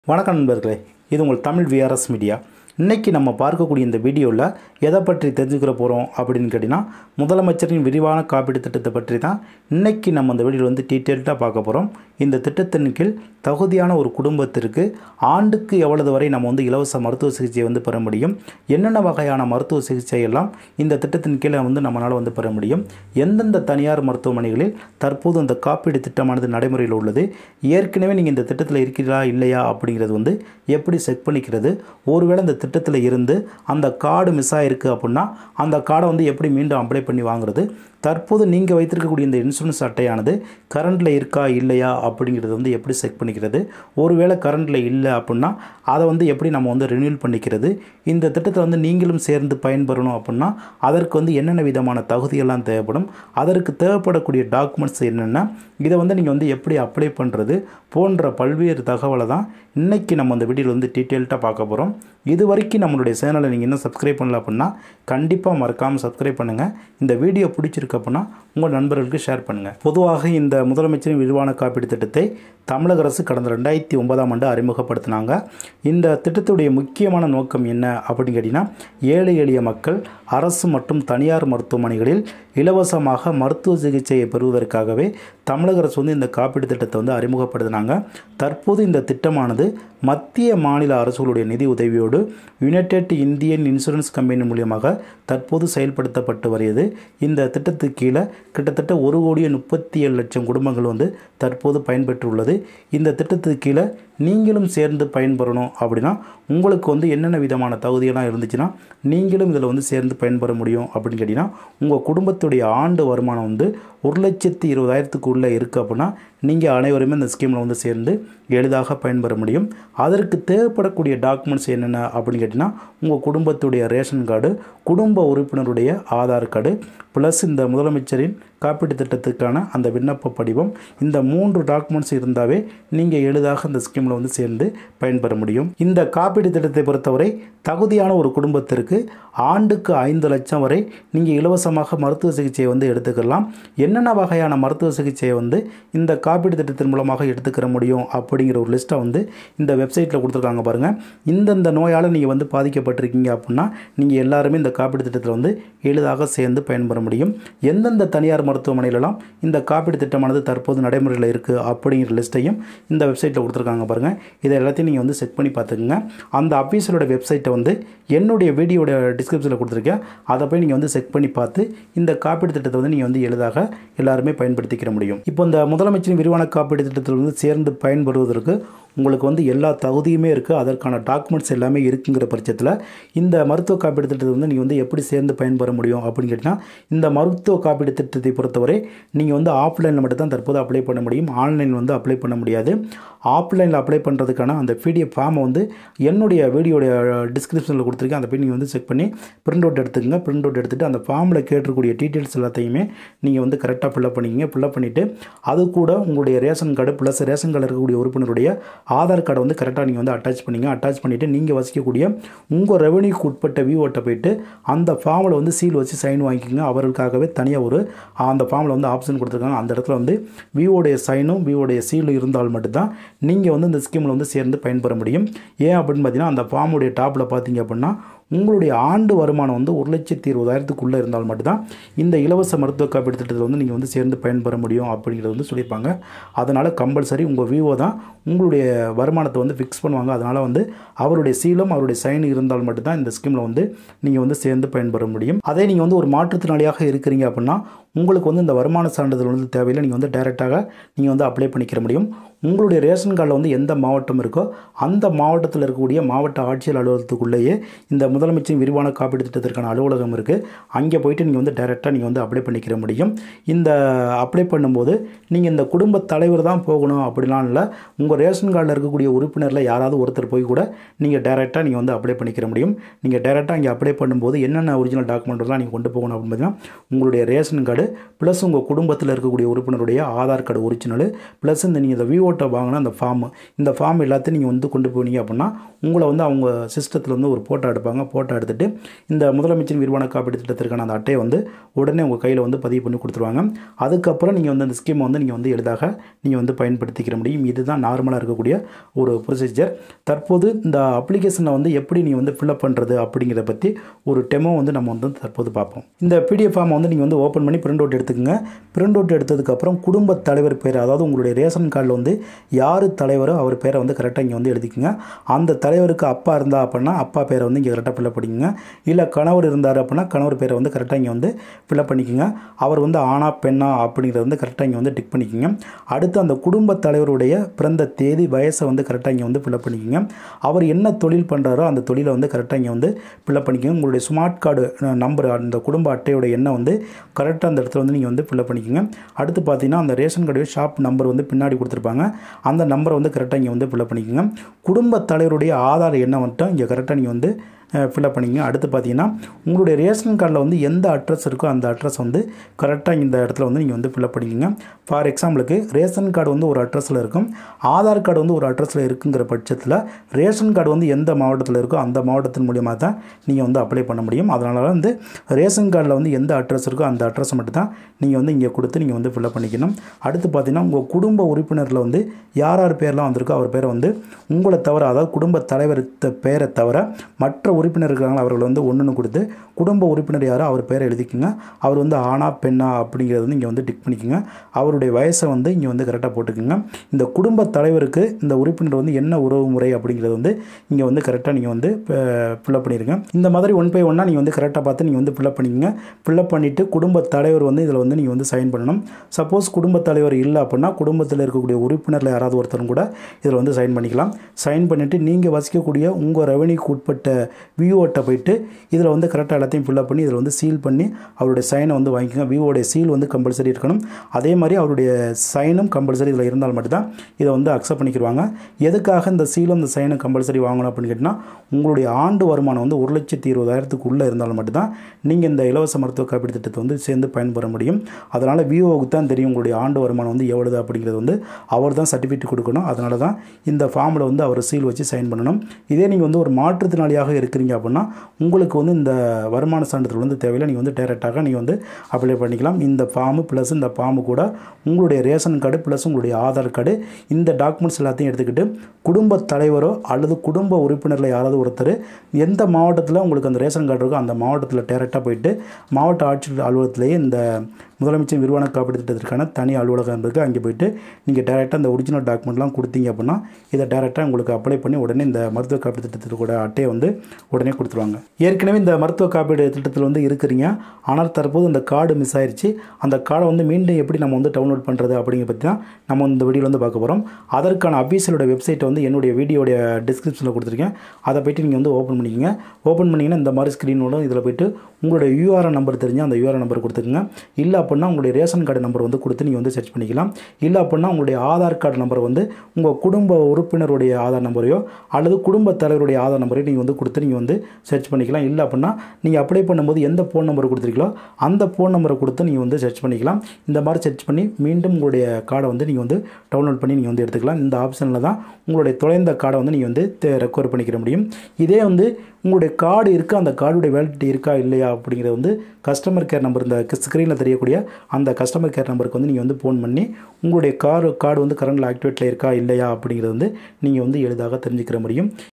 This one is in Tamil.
வணக்கம் நண்பர்களே இது உங்கள் தமிழ் விஆர்எஸ் மீடியா இன்னைக்கு நம்ம பார்க்கக்கூடிய இந்த வீடியோவில் எதை பற்றி தெரிஞ்சுக்கிற போகிறோம் அப்படின்னு கேட்டிங்கன்னா முதலமைச்சரின் விரிவான காப்பீடு திட்டத்தை பற்றி தான் இன்னைக்கு நம்ம இந்த வீடியோவில் வந்து டீட்டெயில்டாக பார்க்க போகிறோம் இந்த திட்டத்தின் கீழ் தகுதியான ஒரு குடும்பத்திற்கு ஆண்டுக்கு எவ்வளவு வரை நம்ம வந்து இலவச மருத்துவ சிகிச்சை வந்து பெற முடியும் என்னென்ன வகையான மருத்துவ சிகிச்சை எல்லாம் இந்த திட்டத்தின் கீழே வந்து நம்மளால் வந்து பெற முடியும் எந்தெந்த தனியார் மருத்துவமனைகளில் தற்போது அந்த காப்பீடு திட்டமானது நடைமுறையில் உள்ளது ஏற்கனவே நீங்கள் இந்த திட்டத்தில் இருக்கிறீர்களா இல்லையா அப்படிங்கிறது வந்து எப்படி செக் பண்ணிக்கிறது ஒருவேளை இந்த திட்டத்தில் இருந்து அந்த கார்டு மிஸ் ஆகிருக்கு அப்படின்னா அந்த கார்டை வந்து எப்படி மீண்டும் அப்ளை பண்ணி வாங்குறது தற்போது நீங்கள் வைத்திருக்கக்கூடிய இந்த இன்சூரன்ஸ் அட்டையானது கரண்டில் இருக்கா இல்லையா அப்படிங்கிறது வந்து எப்படி செக் பண்ணிக்கிறது ஒருவேளை கரண்டில் இல்லை அப்படின்னா அதை வந்து எப்படி நம்ம வந்து ரினியூல் பண்ணிக்கிறது இந்த திட்டத்தை வந்து நீங்களும் சேர்ந்து பயன்பெறணும் அப்படின்னா அதற்கு வந்து என்னென்ன விதமான தகுதியெல்லாம் தேவைப்படும் அதற்கு தேவைப்படக்கூடிய டாக்குமெண்ட்ஸ் என்னென்ன இதை வந்து நீங்கள் வந்து எப்படி அப்ளை பண்ணுறது போன்ற பல்வேறு தகவலை தான் இன்றைக்கி நம்ம அந்த வீடியோவில் வந்து டீட்டெயில்டாக பார்க்க போகிறோம் இது வரைக்கும் நம்மளுடைய சேனலை நீங்கள் இன்னும் சப்ஸ்கிரைப் பண்ணல அப்படின்னா கண்டிப்பாக மறக்காமல் சப்ஸ்கிரைப் பண்ணுங்கள் இந்த வீடியோ பிடிச்சிருக்கு அப்படின்னா உங்கள் நண்பர்களுக்கு ஷேர் பண்ணுங்கள் பொதுவாக இந்த முதலமைச்சரின் விரிவான காப்பீடு திட்டத்தை தமிழக அரசு கடந்த ரெண்டாயிரத்தி ஒன்பதாம் ஆண்டு அறிமுகப்படுத்தினாங்க இந்த திட்டத்துடைய முக்கியமான நோக்கம் என்ன அப்படின்னு கேட்டிங்கன்னா ஏழை எளிய மக்கள் அரசு மற்றும் தனியார் மருத்துவமனைகளில் இலவசமாக மருத்துவ சிகிச்சையை பெறுவதற்காகவே தமிழக அரசு வந்து இந்த காப்பீடு திட்டத்தை வந்து அறிமுகப்படுத்தினாங்க தற்போது இந்த திட்டமானது மத்திய மாநில அரசுகளுடைய நிதி உதவியோடு யுனைடெட் இந்தியன் இன்சூரன்ஸ் கம்பெனி மூலியமாக தற்போது செயல்படுத்தப்பட்டு வருகிறது இந்த திட்டத்துக்கு கீழே கிட்டத்தட்ட ஒரு கோடியே முப்பத்தி ஏழு லட்சம் குடும்பங்கள் வந்து தற்போது பயன்பெற்றுள்ளது இந்த திட்டத்துக்கு கீழே நீங்களும் சேர்ந்து பயன்பெறணும் அப்படின்னா உங்களுக்கு வந்து என்னென்ன விதமான தகுதியெல்லாம் இருந்துச்சுன்னா நீங்களும் இதில் வந்து சேர்ந்து பயன்பெற முடியும் அப்படின்னு கேட்டிங்கன்னா உங்கள் குடும்பத்துடைய ஆண்டு வருமானம் வந்து ஒரு லட்சத்தி இருபதாயிரத்துக்கு உள்ளே இருக்குது அப்படின்னா நீங்கள் அனைவருமே இந்த ஸ்கீமில் வந்து சேர்ந்து எளிதாக பயன்பெற முடியும் அதற்கு தேவைப்படக்கூடிய டாக்குமெண்ட்ஸ் என்னென்ன அப்படின்னு கேட்டிங்கன்னா உங்கள் குடும்பத்துடைய ரேஷன் கார்டு குடும்ப உறுப்பினருடைய ஆதார் கார்டு ப்ளஸ் இந்த முதலமைச்சரின் காப்பீட்டு திட்டத்துக்கான அந்த விண்ணப்ப படிவம் இந்த மூன்று டாக்குமெண்ட்ஸ் இருந்தாவே நீங்கள் எளிதாக இந்த ஸ்கீமில் வந்து சேர்ந்து பயன்பெற முடியும் இந்த காப்பீடு திட்டத்தை பொறுத்தவரை தகுதியான ஒரு குடும்பத்திற்கு ஆண்டுக்கு ஐந்து லட்சம் வரை நீங்கள் இலவசமாக மருத்துவ சிகிச்சையை வந்து எடுத்துக்கலாம் என்னென்ன வகையான மருத்துவ சிகிச்சையை வந்து இந்த காப்பீடு திட்டத்தின் மூலமாக எடுத்துக்கிற முடியும் அப்படிங்கிற ஒரு லிஸ்ட்டை வந்து இந்த வெப்சைட்டில் கொடுத்துருக்காங்க பாருங்கள் இந்தந்த நோயால் நீங்கள் வந்து பாதிக்கப்பட்டிருக்கீங்க அப்படின்னா நீங்கள் எல்லாருமே இந்த காப்பீடு திட்டத்தில் வந்து எளிதாக சேர்ந்து பயன்பெற முடியும் எந்தெந்த தனியார் மருத்துவமனையிலலாம் இந்த காப்பீடு திட்டமானது தற்போது நடைமுறையில் இருக்குது அப்படிங்கிற லிஸ்ட்டையும் இந்த வெப்சைட்டில் கொடுத்துருக்காங்க பாருங்கள் இதை எல்லாத்தையும் நீங்கள் வந்து செக் பண்ணி பார்த்துக்குங்க அந்த அஃபீஸரோட வெப்சைட்டை வந்து என்னுடைய வீடியோட டிஸ்கிரிப்ஷனில் கொடுத்துருக்கேன் அதை போய் நீங்கள் வந்து செக் பண்ணி பார்த்து இந்த காப்பீடு திட்டத்தை வந்து நீங்கள் வந்து எளிதாக எல்லாருமே பயன்படுத்திக்கிற முடியும் இப்போ இந்த முதலமைச்சரின் விரிவான காப்பீடு திட்டத்தில் வந்து சேர்ந்து பயன்பெறுவதற்கு உங்களுக்கு வந்து எல்லா தகுதியுமே இருக்குது அதற்கான டாக்குமெண்ட்ஸ் எல்லாமே இருக்குங்கிற பட்சத்தில் இந்த மருத்துவ காப்பீடு திட்டத்தை வந்து நீங்கள் வந்து எப்படி சேர்ந்து பயன்பெற முடியும் அப்படின்னு கேட்டிங்கன்னா இந்த மருத்துவ காப்பீடு திட்டத்தை பொறுத்தவரை நீங்கள் வந்து ஆஃப்லைனில் மட்டும் தான் தற்போது அப்ளை பண்ண முடியும் ஆன்லைனில் வந்து அப்ளை பண்ண முடியாது ஆஃப்லைனில் அப்ளை பண்ணுறதுக்கான அந்த பிடிஎஃப் ஃபார்மை வந்து என்னுடைய வீடியோடைய டிஸ்கிரிப்ஷனில் கொடுத்துருக்கேன் அதை போய் நீங்கள் வந்து செக் பண்ணி பிரிண்ட் அவுட் எடுத்துக்கங்க பிரிண்ட் அவுட் எடுத்துகிட்டு அந்த ஃபார்மில் கேட்டிருக்கக்கூடிய டீட்டெயில்ஸ் எல்லாத்தையுமே நீங்கள் வந்து கரெக்டாக ஃபில்அப் பண்ணிக்கங்க ஃபில்அப் பண்ணிவிட்டு அது கூட உங்களுடைய ரேஷன் கார்டு ப்ளஸ் ரேஷன் கார்டில் இருக்கக்கூடிய உறுப்பினருடைய ஆதார் கார்டை வந்து கரெக்டாக நீங்கள் வந்து அட்டாச் பண்ணிங்க அட்டாச் பண்ணிவிட்டு நீங்கள் வசிக்கக்கூடிய உங்கள் ரெவன்யூக்கு உட்பட்ட விஓட்ட போயிட்டு அந்த ஃபார்மில் வந்து சீல் வச்சு சைன் வாங்கிக்கோங்க அவர்களுக்காகவே தனியாக ஒரு அந்த ஃபார்மில் வந்து ஆப்ஷன் கொடுத்துருக்காங்க அந்த இடத்துல வந்து விவோடைய சைனும் விவோடைய சீலும் இருந்தால் மட்டும்தான் நீங்கள் வந்து இந்த ஸ்கீமில் வந்து சேர்ந்து பயன்பெற முடியும் ஏன் அப்படின்னு பார்த்தீங்கன்னா அந்த ஃபார்முடைய டாப்பில் பார்த்தீங்க அப்படின்னா உங்களுடைய ஆண்டு வருமானம் வந்து ஒரு லட்சத்தி இருபதாயிரத்துக்குள்ளே இருந்தால் மட்டும்தான் இந்த இலவச மருத்துவ காப்பீடு திட்டத்தில் வந்து நீங்கள் வந்து சேர்ந்து பயன்பெற முடியும் அப்படிங்கிறது வந்து சொல்லியிருப்பாங்க அதனால் கம்பல்சரி உங்கள் விவோ தான் உங்களுடைய வருமானத்தை வந்து ஃபிக்ஸ் பண்ணுவாங்க அதனால் வந்து அவருடைய சீலம் அவருடைய சைன் இருந்தால் மட்டும்தான் இந்த ஸ்கீமில் வந்து நீங்கள் வந்து சேர்ந்து பயன்பெற முடியும் அதே நீங்கள் வந்து ஒரு மாற்றுத்திறனாளியாக இருக்கிறீங்க அப்படின்னா உங்களுக்கு வந்து இந்த வருமான சான்றிதழ் வந்து தேவையில்லை நீங்கள் வந்து டைரெக்டாக நீங்கள் வந்து அப்ளை பண்ணிக்கிற முடியும் உங்களுடைய ரேஷன் கார்டில் வந்து எந்த மாவட்டம் இருக்கோ அந்த மாவட்டத்தில் இருக்கக்கூடிய மாவட்ட ஆட்சியர் அலுவலகத்துக்குள்ளேயே இந்த முதலமைச்சரின் விரிவான காப்பீடு திட்டத்திற்கான அலுவலகம் இருக்குது அங்கே போயிட்டு நீங்கள் வந்து டைரெக்டாக நீங்கள் வந்து அப்ளை பண்ணிக்கிற முடியும் இந்த அப்ளை பண்ணும்போது நீங்கள் இந்த குடும்ப தலைவர் தான் போகணும் அப்படிலாம் இல்லை உங்கள் ரேஷன் கார்டில் இருக்கக்கூடிய உறுப்பினரில் யாராவது ஒருத்தர் போய் கூட நீங்கள் டைரெக்டாக நீங்கள் வந்து அப்ளை பண்ணிக்கிற முடியும் நீங்கள் டைரெக்டாக இங்கே அப்ளை பண்ணும்போது என்னென்ன ஒரிஜினல் டாக்குமெண்ட்லாம் நீங்கள் கொண்டு போகணும் அப்படின்னு பார்த்தீங்கன்னா உங்களுடைய ரேஷன் கார்டு ப்ளஸ் உங்கள் குடும்பத்தில் இருக்கக்கூடிய உறுப்பினருடைய ஆதார் கார்டு ஒரிஜினல் ப்ளஸ் இந்த நீங்கள் இந்த விவோ விஓட்ட வாங்கின அந்த ஃபார்மு இந்த ஃபார்ம் எல்லாத்தையும் நீங்கள் வந்து கொண்டு போனீங்க அப்படின்னா உங்களை வந்து அவங்க சிஸ்டத்தில் வந்து ஒரு ஃபோட்டோ எடுப்பாங்க ஃபோட்டோ எடுத்துகிட்டு இந்த முதலமைச்சர் விரிவான காப்பீடு திட்டத்திற்கான அந்த அட்டையை வந்து உடனே உங்கள் கையில் வந்து பதிவு பண்ணி கொடுத்துருவாங்க அதுக்கப்புறம் நீங்கள் வந்து அந்த ஸ்கீமை வந்து நீங்கள் வந்து எளிதாக நீங்கள் வந்து பயன்படுத்திக்கிற முடியும் இதுதான் நார்மலாக இருக்கக்கூடிய ஒரு ப்ரொசீஜர் தற்போது இந்த அப்ளிகேஷனை வந்து எப்படி நீங்கள் வந்து ஃபில்அப் பண்ணுறது அப்படிங்கிறத பற்றி ஒரு டெமோ வந்து நம்ம வந்து தற்போது பார்ப்போம் இந்த பிடிஎஃப் ஃபார்மை வந்து நீங்கள் வந்து ஓப்பன் பண்ணி பிரிண்ட் அவுட் எடுத்துக்கோங்க பிரிண்ட் அவுட் எடுத்ததுக்கப்புறம் குடும்ப தலைவர் பேர் அதாவது உங்களுடைய ரேஷன் கார்டில் வந்து யார் தலைவரோ அவர் பேரை வந்து கரெக்டாக இங்கே வந்து எழுதிக்கோங்க அந்த தலைவருக்கு அப்பா இருந்தா அப்படின்னா அப்பா பேரை வந்து இங்கே கரெக்டாக ஃபில்அப் பண்ணிக்கோங்க இல்லை கணவர் இருந்தார் அப்படின்னா கணவர் பேரை வந்து கரெக்டாக இங்கே வந்து ஃபில்அப் பண்ணிக்கோங்க அவர் வந்து ஆணா பெண்ணா அப்படிங்கிறத வந்து கரெக்டாக இங்கே வந்து டிக் பண்ணிக்கோங்க அடுத்து அந்த குடும்ப தலைவருடைய பிறந்த தேதி வயசை வந்து கரெக்டாக இங்கே வந்து ஃபில்அப் பண்ணிக்கோங்க அவர் என்ன தொழில் பண்ணுறாரோ அந்த தொழிலை வந்து கரெக்டாக இங்கே வந்து ஃபில்அப் பண்ணிக்கோங்க உங்களுடைய ஸ்மார்ட் கார்டு நம்பர் அந்த குடும்ப அட்டையோட எண்ணை வந்து கரெக்டாக அந்த இடத்துல வந்து நீங்கள் வந்து ஃபில்அப் பண்ணிக்கோங்க அடுத்து பார்த்தீங்கன்னா அந்த ரேஷன் கார்டு ஷாப் நம்பர் வந்து பின்னாடி கொடுத்துருப்பாங்க அந்த நம்பரை வந்து கரெக்டாக இங்கே வந்து ஃபில்அப் பண்ணிக்கோங்க குடும்ப தலைவருடைய ஆதார் எண்ணை மட்டும் இங்கே கரெக்டாக நீங்கள் வந்து ஃபில்அப் பண்ணிக்கங்க அடுத்து பார்த்தீங்கன்னா உங்களுடைய ரேஷன் கார்டில் வந்து எந்த அட்ரஸ் இருக்கோ அந்த அட்ரஸ் வந்து கரெக்டாக இந்த இடத்துல வந்து நீங்கள் வந்து ஃபில்அப் பண்ணிக்கோங்க ஃபார் எக்ஸாம்பிளுக்கு ரேஷன் கார்டு வந்து ஒரு அட்ரஸில் இருக்கும் ஆதார் கார்டு வந்து ஒரு அட்ரஸில் இருக்குங்கிற பட்சத்தில் ரேஷன் கார்டு வந்து எந்த மாவட்டத்தில் இருக்கோ அந்த மாவட்டத்தின் மூலியமாக தான் நீங்கள் வந்து அப்ளை பண்ண முடியும் அதனால வந்து ரேஷன் கார்டில் வந்து எந்த அட்ரஸ் இருக்கோ அந்த அட்ரஸை மட்டும் தான் நீங்கள் வந்து இங்கே கொடுத்து நீங்கள் வந்து ஃபில்அப் பண்ணிக்கணும் அடுத்து பார்த்தீங்கன்னா உங்கள் குடும்ப உறுப்பினரில் வந்து யார் யார் பேர்லாம் வந்திருக்கோ அவர் பேரை வந்து உங்களை தவிர அதாவது குடும்ப தலைவர் பேரை தவிர மற்ற உறுப்பினர் இருக்காங்களா அவர்கள் வந்து ஒன்றுன்னு கொடுத்து குடும்ப உறுப்பினர் யாரோ அவர் பேரை எழுதிக்கோங்க அவர் வந்து ஆணா பெண்ணா அப்படிங்கிறது வந்து இங்கே வந்து டிக் பண்ணிக்கோங்க அவருடைய வயசை வந்து இங்கே வந்து கரெக்டாக போட்டுக்கோங்க இந்த குடும்ப தலைவருக்கு இந்த உறுப்பினர் வந்து என்ன உறவு முறை அப்படிங்கிறது வந்து இங்கே வந்து கரெக்டாக நீங்கள் வந்து ஃபில்அப் பண்ணிடுங்க இந்த மாதிரி ஒன் பை ஒன்னாக நீங்கள் வந்து கரெக்டாக பார்த்து நீங்கள் வந்து ஃபில்அப் பண்ணிக்கோங்க ஃபில்அப் பண்ணிவிட்டு குடும்ப தலைவர் வந்து இதில் வந்து நீங்கள் வந்து சைன் பண்ணணும் சப்போஸ் குடும்ப தலைவர் இல்லை அப்படின்னா குடும்பத்தில் இருக்கக்கூடிய உறுப்பினரில் யாராவது ஒருத்தரும் கூட இதில் வந்து சைன் பண்ணிக்கலாம் சைன் பண்ணிவிட்டு நீங்கள் வசிக்கக்கூடிய உங்கள் ரெவன்யூக்கு உட்பட்ட விஓட்டை போயிட்டு இதில் வந்து கரெக்டாக எல்லாத்தையும் ஃபில்அப் பண்ணி இதில் வந்து சீல் பண்ணி அவருடைய சைனை வந்து வாங்கிக்கோங்க விவோடைய சீல் வந்து கம்பல்சரி இருக்கணும் அதே மாதிரி அவருடைய சைனும் கம்பல்சரி இதில் இருந்தால் மட்டும்தான் இதை வந்து அக்செப்ட் பண்ணிக்கிடுவாங்க எதுக்காக இந்த சீலும் இந்த சைனும் கம்பல்சரி வாங்கணும் அப்படின்னு கேட்டிங்கன்னா உங்களுடைய ஆண்டு வருமானம் வந்து ஒரு லட்சத்தி இருபதாயிரத்துக்கு உள்ளே இருந்தாலும் மட்டும்தான் நீங்கள் இந்த இலவச மருத்துவ காப்பீடு திட்டத்தை வந்து சேர்ந்து பயன்பெற முடியும் அதனால் விவோவுக்கு தான் தெரியும் உங்களுடைய ஆண்டு வருமானம் வந்து எவ்வளவு அப்படிங்கிறது வந்து அவர் தான் சர்டிஃபிகேட் கொடுக்கணும் அதனால தான் இந்த ஃபார்மில் வந்து அவர் சீல் வச்சு சைன் பண்ணணும் இதே நீங்கள் வந்து ஒரு மாற்றுத்திறனாளியாக இருக்கிறீங்க அப்படின்னா உங்களுக்கு வந்து இந்த வருமான சான்றிதழ் வந்து தேவையில்லை நீங்கள் வந்து டேரெக்டாக நீங்கள் வந்து அப்ளை பண்ணிக்கலாம் இந்த ஃபார்மு ப்ளஸ் இந்த ஃபார்மு கூட உங்களுடைய ரேஷன் கார்டு ப்ளஸ் உங்களுடைய ஆதார் கார்டு இந்த டாக்குமெண்ட்ஸ் எல்லாத்தையும் எடுத்துக்கிட்டு குடும்ப தலைவரோ அல்லது குடும்ப உறுப்பினரில் யாராவது ஒருத்தர் எந்த மாவட்டத்தில் உங்களுக்கு அந்த ரேஷன் கார்டு இருக்கோ அந்த மாவட்டத்தில் டேரெக்டாக போயிட்டு மாவட்ட ஆட்சியர் அலுவலகத்திலேயே இந்த முதலமைச்சர் விரிவான காப்பீடு திட்டத்திற்கான தனி அலுவலகம் இருக்குது அங்கே போயிட்டு நீங்கள் டேரெக்டாக இந்த ஒரிஜினல் டாக்குமெண்ட்லாம் கொடுத்தீங்க அப்படின்னா இதை டேரெக்டாக உங்களுக்கு அப்ளை பண்ணி உடனே இந்த மருத்துவ காப்பீடு திட்டத்திற்கூட அட்டையை வந்து உடனே கொடுத்துருவாங்க ஏற்கனவே இந்த மருத்துவ காப்பீடு திட்டத்தில் வந்து இருக்கிறீங்க ஆனால் தற்போது இந்த கார்டு மிஸ் ஆயிடுச்சு அந்த கார்டை வந்து மீண்டும் எப்படி நம்ம வந்து டவுன்லோட் பண்ணுறது அப்படிங்கிற பற்றி தான் நம்ம இந்த வீடியோவில் வந்து பார்க்க போகிறோம் அதற்கான அபிஷியலோட வெப்சைட்டை வந்து என்னுடைய வீடியோடைய டிஸ்கிரிப்ஷனில் கொடுத்துருக்கேன் அதை போய்ட்டு நீங்கள் வந்து ஓப்பன் பண்ணிக்கோங்க ஓப்பன் பண்ணிங்கன்னா இந்த மாதிரி ஸ்க்ரீனோட இதில் போய்ட்டு உங்களுடைய யூஆர்என் நம்பர் தெரிஞ்சால் அந்த யூஆர்என் நம்பர் கொடுத்துக்குங்க இல்லை அப்படின்னா உங்களுடைய ரேஷன் கார்டு நம்பர் வந்து கொடுத்து நீங்கள் வந்து சர்ச் பண்ணிக்கலாம் இல்லை அப்படின்னா உங்களுடைய ஆதார் கார்டு நம்பர் வந்து உங்கள் குடும்ப உறுப்பினருடைய ஆதார் நம்பரையோ அல்லது குடும்ப தலைவருடைய ஆதார் நம்பரையோ நீங்கள் வந்து கொடுத்து நீங்கள் வந்து சர்ச் பண்ணிக்கலாம் இல்லை அப்படின்னா நீங்கள் அப்ளை பண்ணும்போது எந்த ஃபோன் நம்பர் கொடுத்துருக்கீங்களோ அந்த ஃபோன் நம்பரை கொடுத்து நீங்கள் வந்து சர்ச் பண்ணிக்கலாம் இந்த மாதிரி சர்ச் பண்ணி மீண்டும் உங்களுடைய கார்டை வந்து நீங்கள் வந்து டவுன்லோட் பண்ணி நீங்கள் வந்து எடுத்துக்கலாம் இந்த ஆப்ஷனில் தான் உங்களுடைய தொலைந்த கார்டை வந்து நீங்கள் வந்து ரெக்கவர் பண்ணிக்கிற முடியும் இதே வந்து உங்களுடைய கார்டு இருக்குது அந்த கார்டுடைய வேலிடிட்டி இருக்கா இல்லையா அப்படிங்கிறது வந்து கஸ்டமர் கேர் நம்பர் இந்த ஸ்க்ரீனில் தெரியக்கூடிய அந்த கஸ்டமர் கேர் நம்பருக்கு வந்து நீங்கள் வந்து ஃபோன் பண்ணி உங்களுடைய கார் கார்டு வந்து கரண்டில் ஆக்டிவேட்டில் இருக்கா இல்லையா அப்படிங்கிறது வந்து நீங்கள் வந்து எளிதாக தெரிஞ்சுக்கிற முடியும்